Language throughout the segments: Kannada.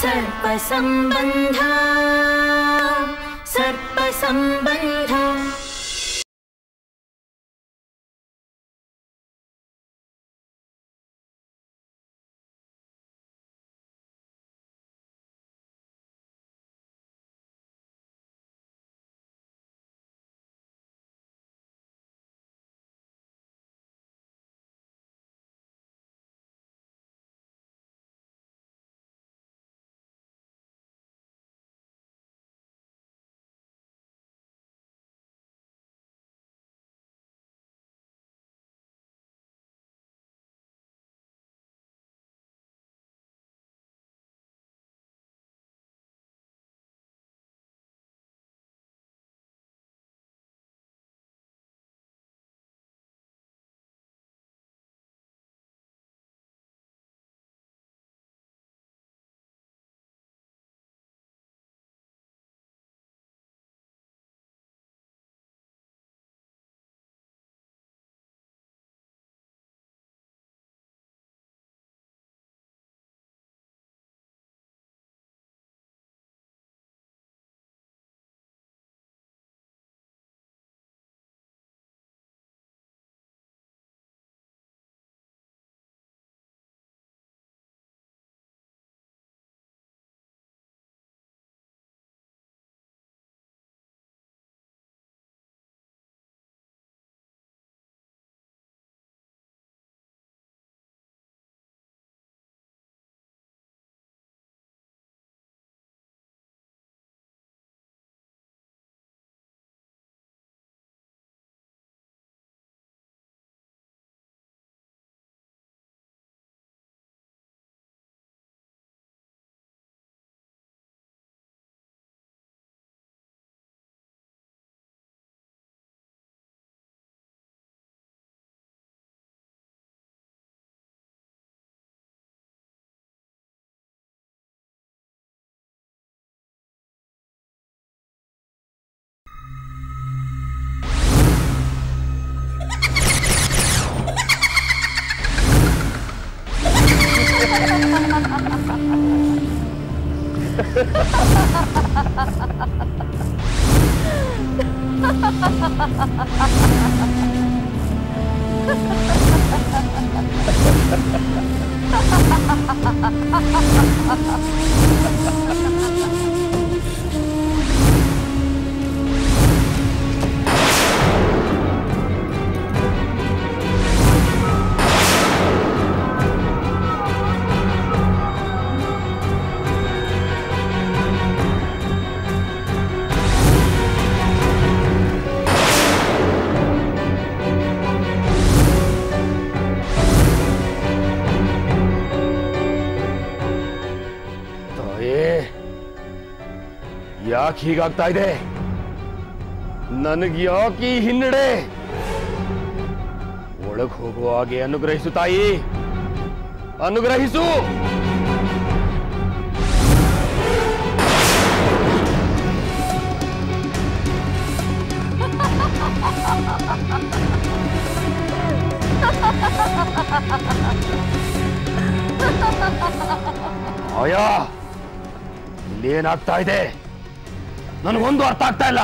सर्पसम्बन्ध सर्पसम्बन्ध ತಾಯೇ ಯಾಕೆ ಹೀಗಾಗ್ತಾ ಇದೆ ನನಗೆ ಯಾಕೆ ಈ ಹಿನ್ನಡೆ ಒಳಗ್ ಹೋಗುವ ಹಾಗೆ ಅನುಗ್ರಹಿಸು ತಾಯಿ ಅನುಗ್ರಹಿಸು ಆಯಾ ಇಲ್ಲೇನಾಗ್ತಾ ಇದೆ ನನಗೊಂದು ಅರ್ಥ ಆಗ್ತಾ ಇಲ್ಲ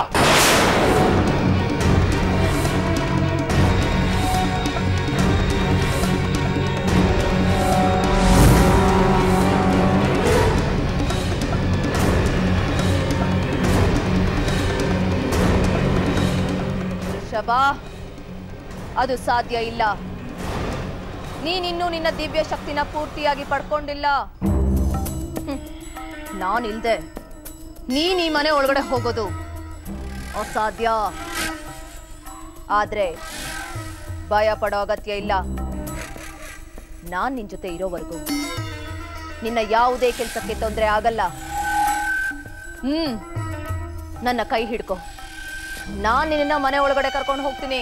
ಶಬಾ ಅದು ಸಾಧ್ಯ ಇಲ್ಲ ನೀನಿನ್ನೂ ನಿನ್ನ ದಿವ್ಯ ಶಕ್ತಿನ ಪೂರ್ತಿಯಾಗಿ ಪಡ್ಕೊಂಡಿಲ್ಲ ಹ್ಮ್. ನಾನಿಲ್ದೆ ನೀನ್ ಈ ಮನೆ ಒಳಗಡೆ ಹೋಗೋದು ಅಸಾಧ್ಯ ಆದ್ರೆ ಭಯ ಪಡೋ ಅಗತ್ಯ ಇಲ್ಲ ನಾನ್ ನಿನ್ ಜೊತೆ ಇರೋವರೆಗೂ ನಿನ್ನ ಯಾವುದೇ ಕೆಲಸಕ್ಕೆ ತೊಂದರೆ ಆಗಲ್ಲ ಹ್ಮ್ ನನ್ನ ಕೈ ಹಿಡ್ಕೊ ನಾನ್ ನಿನ್ನ ಮನೆ ಒಳಗಡೆ ಕರ್ಕೊಂಡು ಹೋಗ್ತೀನಿ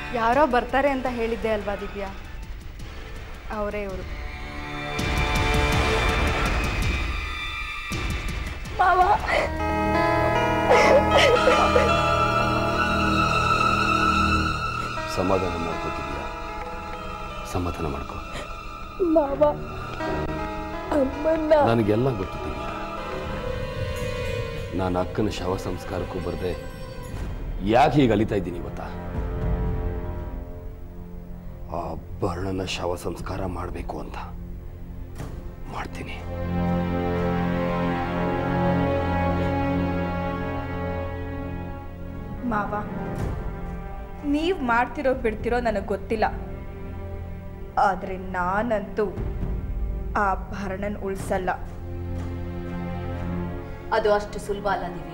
ಯಾರೋ ಬರ್ತಾರೆ ಅಂತ ಹೇಳಿದ್ದೆ ಅಲ್ವಾ ದಿವ್ಯಾ ಅವರೇ ಇವರು ಸಮಾಧಾನ ಮಾಡ್ಕೋತಿದ್ಯಾ ಸಮಾಧಾನ ಮಾಡ್ಕೋ ನನಗೆಲ್ಲ ಗೊತ್ತಿದ್ದೀಯ ನಾನು ಅಕ್ಕನ ಶವ ಸಂಸ್ಕಾರಕ್ಕೂ ಬರದೆ ಯಾಕೆ ಹೀಗೆ ಅಲಿತಾ ಇದ್ದೀನಿ ಗೊತ್ತಾ ಆ ಬರ್ಣನ ಶವ ಸಂಸ್ಕಾರ ಮಾಡಬೇಕು ಅಂತ ಮಾಡ್ತೀನಿ ಮಾವ ನೀವು ಮಾಡ್ತಿರೋ ಬಿಡ್ತಿರೋ ನನಗೆ ಗೊತ್ತಿಲ್ಲ ಆದರೆ ನಾನಂತೂ ಆ ಭರಣನ್ ಉಳಿಸಲ್ಲ ಅದು ಅಷ್ಟು ಸುಲಭ ಅಲ್ಲ ದಿವ್ಯ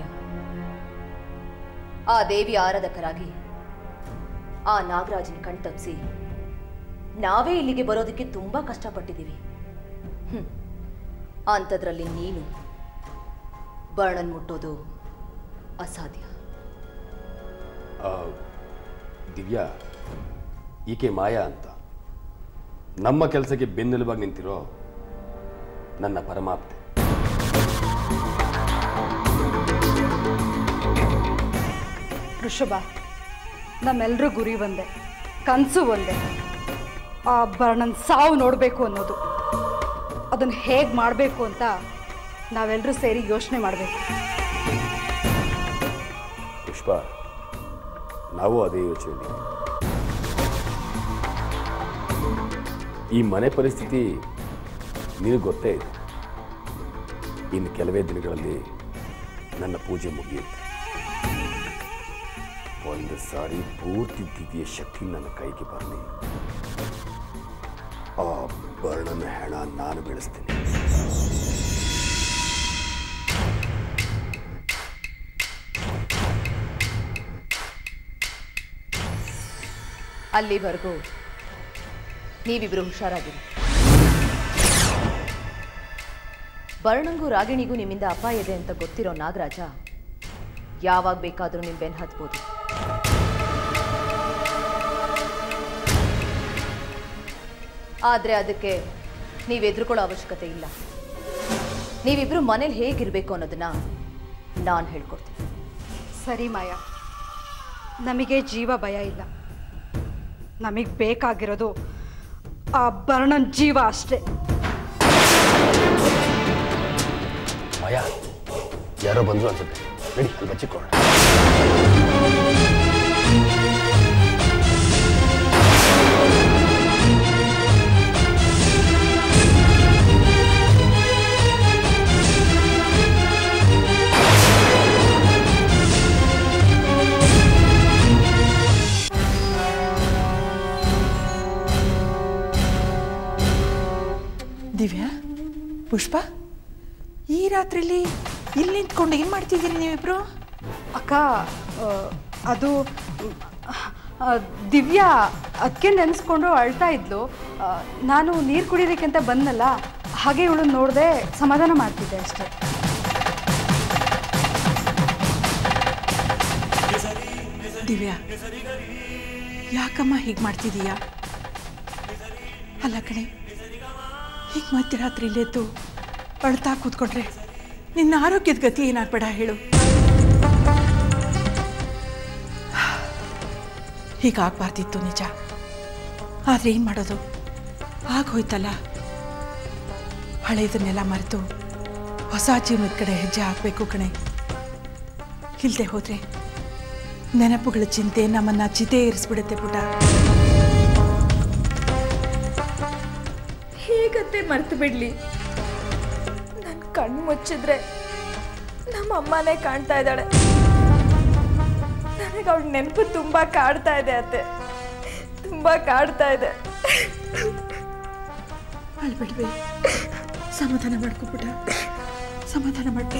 ಆ ದೇವಿ ಆರಾಧಕರಾಗಿ ಆ ನಾಗರಾಜನ ಕಣ್ತಪ್ಸಿ ನಾವೇ ಇಲ್ಲಿಗೆ ಬರೋದಕ್ಕೆ ತುಂಬಾ ಕಷ್ಟಪಟ್ಟಿದ್ದೀವಿ ಹ್ಮ್. ಅಂಥದ್ರಲ್ಲಿ ನೀನು ಬರ್ಣನ್ ಮುಟ್ಟೋದು ಅಸಾಧ್ಯ ಆ, ದಿವ್ಯಾ ಈಕೆ ಮಾಯಾ ಅಂತ ನಮ್ಮ ಕೆಲಸಕ್ಕೆ ಬೆನ್ನೆಲುಬಾಗಿ ನಿಂತಿರೋ ನನ್ನ ಪರಮಾಪ್ತೆ ಋಷಭ ನಮ್ಮೆಲ್ಲರೂ ಗುರಿ ಒಂದೇ ಕನಸು ಒಂದೇ ಆ ಬರ್ಣನ್ ಸಾವು ನೋಡಬೇಕು ಅನ್ನೋದು ಅದನ್ನು ಹೇಗೆ ಮಾಡಬೇಕು ಅಂತ ನಾವೆಲ್ಲರೂ ಸೇರಿ ಯೋಚನೆ ಮಾಡಬೇಕು ಪುಷ್ಪ ನಾವು ಅದೇ ಯೋಚನೆ ಈ ಮನೆ ಪರಿಸ್ಥಿತಿ ನಿನಗೆ ಗೊತ್ತೇ ಇದೆ ಇನ್ನು ಕೆಲವೇ ದಿನಗಳಲ್ಲಿ ನನ್ನ ಪೂಜೆ ಮುಗಿಯುತ್ತೆ ಒಂದು ಸಾರಿ ಪೂರ್ತಿ ದಿವ್ಯ ಶಕ್ತಿ ನನ್ನ ಕೈಗೆ ಬರಲಿ ಆ ಬರ್ಣನ ಹೆಣ ನಾನು ಬೆಳೆಸ್ತೀನಿ ಅಲ್ಲಿವರೆಗೂ ನೀವಿಬ್ರು ಹುಷಾರಾಗಿರಿ ಬರ್ಣಂಗೂ ರಾಗಿಣಿಗೂ ನಿಮ್ಮಿಂದ ಅಪಾಯ ಇದೆ ಅಂತ ಗೊತ್ತಿರೋ ನಾಗರಾಜ ಯಾವಾಗ ಬೇಕಾದರೂ ನಿಮ್ಮ ಬೆನ್ನು ಹತ್ಬೋದು ಆದರೆ ಅದಕ್ಕೆ ನೀವು ಎದುರುಕೊಳ್ಳೋ ಅವಶ್ಯಕತೆ ಇಲ್ಲ ನೀವಿಬ್ರು ಮನೇಲಿ ಹೇಗಿರಬೇಕು ಅನ್ನೋದನ್ನ ನಾನು ಹೇಳ್ಕೊಡ್ತೀನಿ ಸರಿ ಮಾಯಾ ನಮಗೆ ಜೀವ ಭಯ ಇಲ್ಲ ನಮಗೆ ಬೇಕಾಗಿರೋದು ಆ ಬರ್ಣನ್ ಜೀವ ಅಷ್ಟೇ ಭಯ ಯಾರೋ ಬಂದ್ರು ಅನ್ಸುತ್ತೆ ನಡಿ ಅಲ್ಲಿ ಬಚ್ಚಿಕೊಳ್ಳೋಣ ದಿವ್ಯಾ ಪುಷ್ಪ ಈ ರಾತ್ರಿಲಿ ಇಲ್ಲಿ ನಿಂತ್ಕೊಂಡು ಏನು ಮಾಡ್ತಿದ್ದೀರಿ ನೀವಿಬ್ರು ಅಕ್ಕ ಆ, ಅದು ಆ, ದಿವ್ಯಾ ಅದಕ್ಕೆ ನೆನೆಸ್ಕೊಂಡು ಅಳ್ತಾ ಇದ್ಲು ಆ, ನಾನು ನೀರು ಕುಡಿಯೋದಕ್ಕೆ ಅಂತ ಬಂದಲ್ಲ ಹಾಗೆ ಇವಳು ನೋಡಿದೆ ಸಮಾಧಾನ ಮಾಡ್ತಿದ್ದೆ ಅಷ್ಟೇ ದಿವ್ಯಾ ಯಾಕಮ್ಮ ಹೀಗೆ ಮಾಡ್ತಿದೀಯಾ ಅಲ್ಲ ಕಣೆ ಹೀಗೆ ಮಧ್ಯರಾತ್ರಿಲಿ ಎದ್ದು ಅಳ್ತಾ ಕೂತ್ಕೊಂಡ್ರೆ ನಿನ್ನ ಆರೋಗ್ಯದ ಗತಿ ಏನಾಗ್ಬೇಡ ಹೇಳು ಹೀಗಾಗಬಾರ್ದಿತ್ತು ನಿಜ ಆದರೆ ಏನು ಮಾಡೋದು ಆಗೋಯ್ತಲ್ಲ ಹಳೆಯದನ್ನೆಲ್ಲ ಮರೆತು ಹೊಸ ಜೀವನದ ಕಡೆ ಹೆಜ್ಜೆ ಹಾಕಬೇಕು ಕಣೆ ಇಲ್ಲದೆ ಹೋದರೆ ನೆನಪುಗಳ ಚಿಂತೆ ನಮ್ಮನ್ನ ಚಿತೆ ಏರಿಸ್ಬಿಡುತ್ತೆ ಪುಟ ಹೇಗತ್ತೆ ಮರ್ತು ಬಿಡ್ಲಿ ನನ್ನ ಕಣ್ಣು ಮುಚ್ಚಿದ್ರೆ ನಮ್ಮ ಅಮ್ಮನೇ ಕಾಣ್ತಾ ಇದ್ದಾಳೆ ನನಗೆ ಅವಳ ನೆನಪು ತುಂಬ ಕಾಡ್ತಾ ಇದೆ ಅತ್ತೆ ತುಂಬ ಕಾಡ್ತಾ ಇದೆ ಅಳ್ಬಿಡ್ಬೇ ಸಮಾಧಾನ ಮಾಡ್ಕೊ ಪುಟ ಸಮಾಧಾನ ಮಾಡ್ಕೊ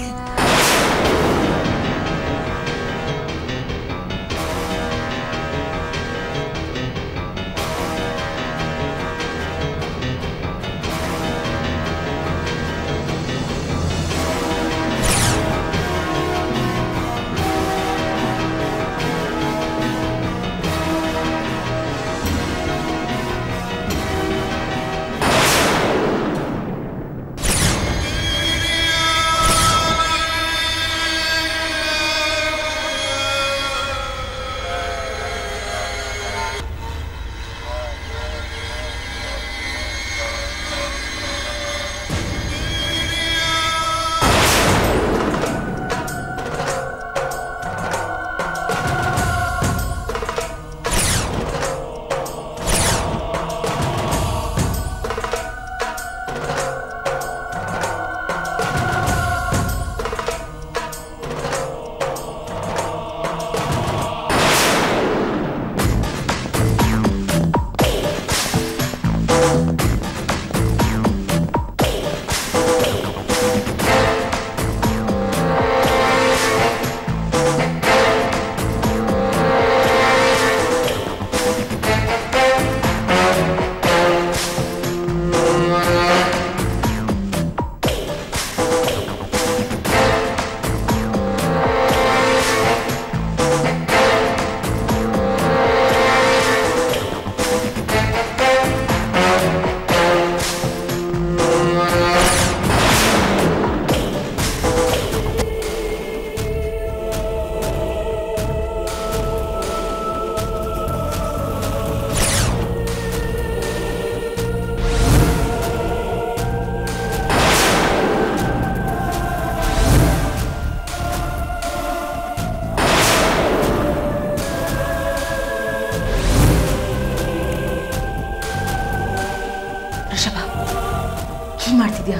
ಋಷಭ ಏನ್ ಮಾಡ್ತಿದ್ಯಾ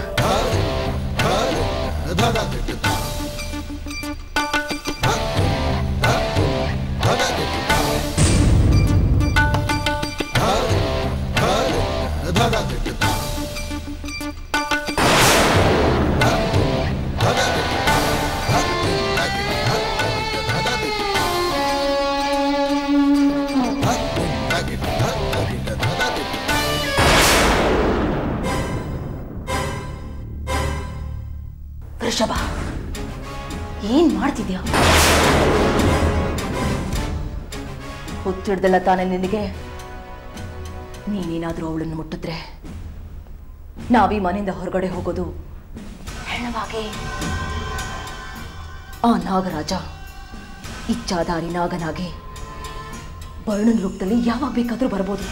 ಋಷಭ ಏನ್ ಮಾಡ್ತಿದ್ಯಾ ಹುಚ್ಚಿಡ್ದಲ್ಲ ತಾನೆ ನಿನಗೆ ನೀನೇನಾದ್ರೂ ಅವಳನ್ನು ಮುಟ್ಟಿದ್ರೆ ನಾವೀ ಮನೆಯಿಂದ ಹೊರಗಡೆ ಹೋಗೋದು ಹೆಣವಾಗಿ ಆ ನಾಗರಾಜ ಇಚ್ಛಾಧಾರಿ ನಾಗನಾಗಿ ವರ್ಣನ ರೂಪದಲ್ಲಿ ಯಾವಾಗ ಬೇಕಾದ್ರೂ ಬರ್ಬೋದು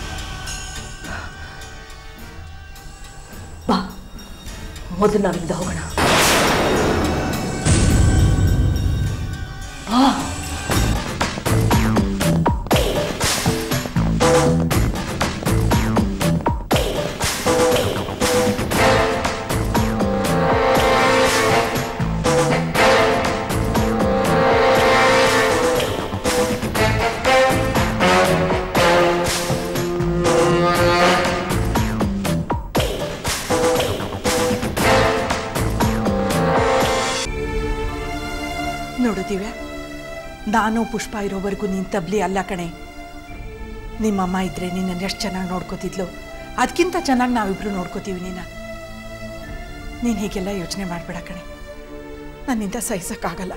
ಬಾ ಮೊದಲು ನಾವಿಂದ ಹೋಗೋಣ ಬಾ ನೋಡು ದಿವ್ಯ ನಾನು ಪುಷ್ಪ ಇರೋವರೆಗೂ ನೀನು ತಬ್ಲಿ ಅಲ್ಲ ಕಣೆ ನಿಮ್ಮಮ್ಮ ಇದ್ರೆ ನಿನ್ನನ್ನು ಎಷ್ಟು ಚೆನ್ನಾಗಿ ನೋಡ್ಕೋತಿದ್ಲು ಅದಕ್ಕಿಂತ ಚೆನ್ನಾಗಿ ನಾವಿಬ್ರು ನೋಡ್ಕೋತೀವಿ ನಿನ್ನ ನೀನು ಹೀಗೆಲ್ಲ ಯೋಚನೆ ಮಾಡಬೇಡ ಕಣೆ ನನ್ನಿಂದ ಸಹಿಸೋಕ್ಕಾಗಲ್ಲ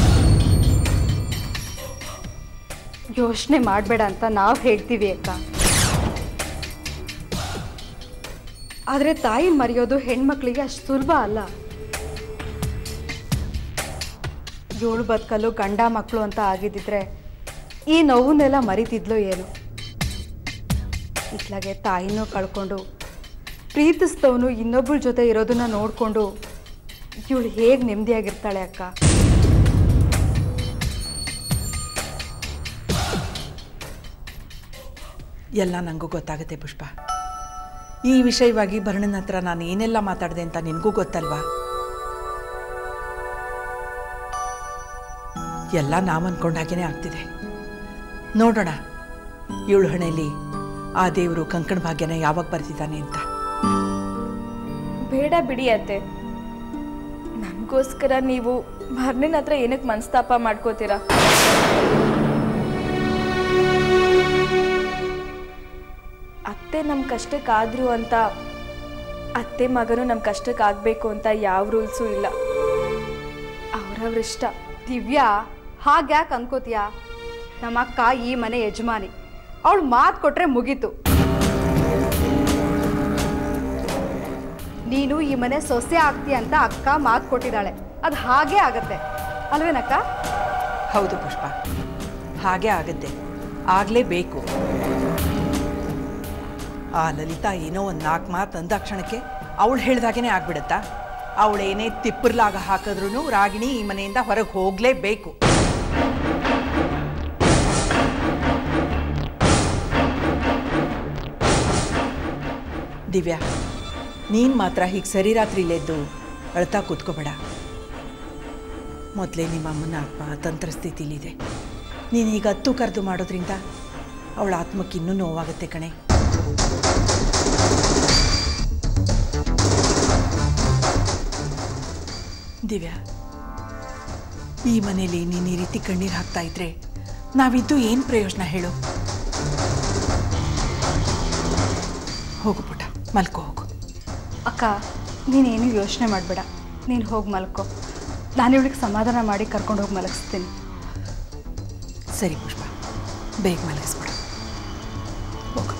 ಯೋಚನೆ ಮಾಡಬೇಡ ಅಂತ ನಾವು ಹೇಳ್ತೀವಿ ಅಕ್ಕ ಆದರೆ ತಾಯಿ ಮರೆಯೋದು ಹೆಣ್ಮಕ್ಳಿಗೆ ಅಷ್ಟು ಸುಲಭ ಅಲ್ಲ ಏಳು ಬದುಕಲು ಗಂಡ ಮಕ್ಕಳು ಅಂತ ಆಗಿದ್ದಿದ್ರೆ ಈ ನೋವನ್ನೆಲ್ಲ ಮರಿತಿದ್ಲು ಏನು ಇತ್ಲಾಗೆ ತಾಯಿನೂ ಕಳ್ಕೊಂಡು ಪ್ರೀತಿಸಿದವನು ಇನ್ನೊಬ್ಬರ ಜೊತೆ ಇರೋದನ್ನ ನೋಡಿಕೊಂಡು ಇವಳು ಹೇಗೆ ನೆಮ್ಮದಿಯಾಗಿರ್ತಾಳೆ ಅಕ್ಕ ಎಲ್ಲ ನನಗೂ ಗೊತ್ತಾಗುತ್ತೆ ಪುಷ್ಪ ಈ ವಿಷಯವಾಗಿ ಭರಣನ ಹತ್ರ ನಾನು ಏನೆಲ್ಲ ಮಾತಾಡಿದೆ ಅಂತ ನಿನಗೂ ಗೊತ್ತಲ್ವಾ ಎಲ್ಲ ನಾವು ಅನ್ಕೊಂಡಾಗೇನೆ ಆಗ್ತಿದೆ ನೋಡೋಣ ಏಳು ಹಣೆಯಲ್ಲಿ ಆ ದೇವರು ಕಂಕಣ ಭಾಗ್ಯನ ಯಾವಾಗ ಬರ್ತಿದ್ದಾನೆ ಅಂತ ಬೇಡ ಬಿಡಿ ಅತ್ತೆ ನನಗೋಸ್ಕರ ನೀವು ಭರ್ಣಿನ ಹತ್ರ ಏನಕ್ಕೆ ಮನಸ್ತಾಪ ಮಾಡ್ಕೋತೀರಾ ಅತ್ತೆ ನಮ್ಮ ಕಷ್ಟಕ್ಕಾದ್ರು ಅಂತ ಅತ್ತೆ ಮಗನು ನಮ್ಮ ಕಷ್ಟಕ್ಕಾಗಬೇಕು ಅಂತ ಯಾವ ರೂಲ್ಸು ಇಲ್ಲ ಅವ್ರವ್ರ ಇಷ್ಟ ದಿವ್ಯಾ ಹಾಗ್ಯಾಕೆ ಅನ್ಕೋತೀಯ ನಮ್ಮ ಅಕ್ಕ ಈ ಮನೆ ಯಜಮಾನಿ ಅವಳು ಮಾತು ಕೊಟ್ರೆ ಮುಗೀತು ನೀನು ಈ ಮನೆ ಸೊಸೆ ಆಗ್ತೀಯ ಅಂತ ಅಕ್ಕ ಮಾತು ಕೊಟ್ಟಿದ್ದಾಳೆ ಅದು ಹಾಗೇ ಆಗತ್ತೆ ಅಲ್ವೇನಕ್ಕ ಹೌದು ಪುಷ್ಪ ಹಾಗೆ ಆಗುತ್ತೆ ಆಗಲೇಬೇಕು ಆ ಲಲಿತಾ ಏನೋ ಒಂದು ನಾಲ್ಕು ಮಾತು ಅಂದಾಕ್ಷಣಕ್ಕೆ ಅವಳು ಹೇಳ್ದಾಗೇನೆ ಆಗ್ಬಿಡುತ್ತಾ ಅವಳೇನೇ ತಿಪ್ಪರ್ಲಾಗ ಹಾಕಿದ್ರೂ ರಾಗಿಣಿ ಈ ಮನೆಯಿಂದ ಹೊರಗೆ ಹೋಗಲೇಬೇಕು ದಿವ್ಯಾ ನೀನು ಮಾತ್ರ ಹೀಗೆ ಸರಿ ರಾತ್ರಿಲೆದ್ದು ಅಳ್ತಾ ಕೂತ್ಕೋಬೇಡ ಮೊದಲೇ ನಿಮ್ಮ ಅಮ್ಮನ ಆತ್ಮ ತಂತ್ರ ಸ್ಥಿತಿಲಿದೆ ನೀನು ಈಗ ಹತ್ತು ಕರೆದು ಮಾಡೋದ್ರಿಂದ ಅವಳ ಆತ್ಮಕ್ಕೆ ಇನ್ನೂ ನೋವಾಗುತ್ತೆ ಕಣೆ ದಿವ್ಯಾ ಈ ಮನೇಲಿ ನೀನು ಈ ರೀತಿ ಕಣ್ಣೀರು ಹಾಕ್ತಾ ಇದ್ರೆ ನಾವಿದ್ದು ಏನು ಪ್ರಯೋಜನ ಹೇಳು ಹೋಗು ಪುಟ್ಟ ಮಲ್ಕೋ ಹೋಗು ಅಕ್ಕ ನೀನೇನು ಯೋಚನೆ ಮಾಡಬೇಡ ನೀನು ಹೋಗಿ ಮಲ್ಕೋ ನಾನು ಇವಳಿಗೆ ಸಮಾಧಾನ ಮಾಡಿ ಕರ್ಕೊಂಡು ಹೋಗಿ ಮಲಗಿಸ್ತೀನಿ ಸರಿ ಪುಷ್ಪ ಬೇಗ ಮಲಗಿಸ್ಬಿಡು ಹೋಗು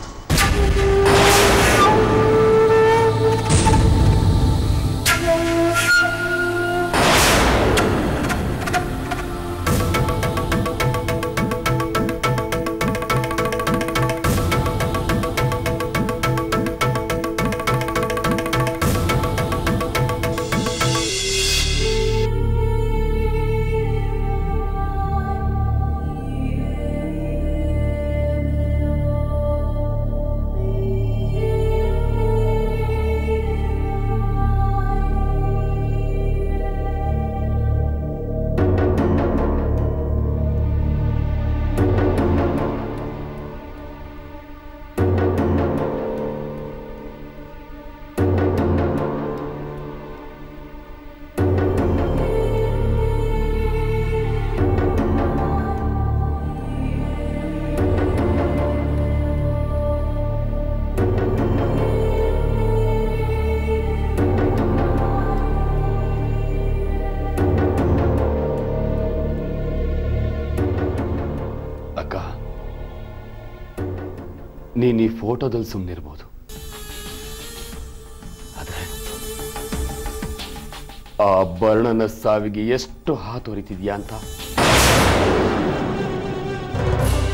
ಅಕ್ಕ ನೀನು ಈ ಫೋಟೋದಲ್ಲಿ ಸುಮ್ಮನಿರ್ಬೋದು ಆದ್ರೆ ಆ ಬರ್ಣನ ಸಾವಿಗೆ ಎಷ್ಟು ಹಾತೊರಿತಿದ್ಯಾ ಅಂತ